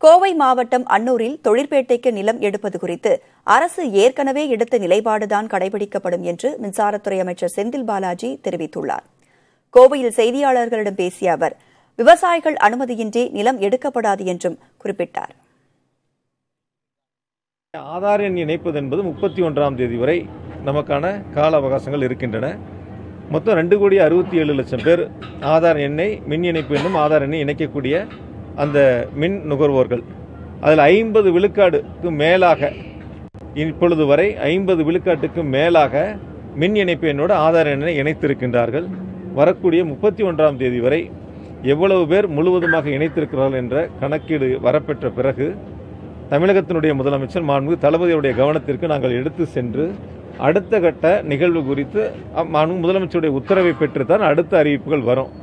கோவை மாவட்டம் அன்னூரில் தொழிற்பேட்டைக்கு நிலம் எடுப்பது குறித்து அரசு ஏற்கனவே எடுத்த நிலைப்பாடுதான் கடைபிடிக்கப்படும் என்று மின்சாரத்துறை அமைச்சர் செந்தில் பாலாஜி தெரிவித்துள்ளார் கோவையில் செய்தியாளர்களிடம் பேசிய அவர் விவசாயிகள் அனுமதியின்றி நிலம் எடுக்கப்படாது என்றும் குறிப்பிட்டார் ஆதார் எண் இணைப்பது என்பது முப்பத்தி ஒன்றாம் தேதி வரை நமக்கான கால அவகாசங்கள் இருக்கின்றன மொத்தம் ரெண்டு கோடி அறுபத்தி ஏழு லட்சம் பேர் ஆதார் எண்ணை மின் இணைப்பு என்னும் ஆதார் எண்ணை இணைக்கக்கூடிய அந்த மின் நுகர்வோர்கள் அதில் ஐம்பது விழுக்காடுக்கு மேலாக இப்பொழுது வரை ஐம்பது விழுக்காட்டுக்கு மேலாக மின் இணைப்பு எண்ணோடு ஆதார் எண்ணை இணைத்திருக்கின்றார்கள் வரக்கூடிய முப்பத்தி ஒன்றாம் தேதி வரை எவ்வளவு பேர் முழுவதுமாக இணைத்திருக்கிறார்கள் என்ற கணக்கீடு வரப்பெற்ற பிறகு தமிழகத்தினுடைய முதலமைச்சர் மாண்பு தளபதியுடைய கவனத்திற்கு நாங்கள் எடுத்து சென்று அடுத்த கட்ட நிகழ்வு குறித்து அ- மாண்பு முதலமைச்சருடைய உத்தரவை பெற்றுத்தான் அடுத்த அறிவிப்புகள் வரும்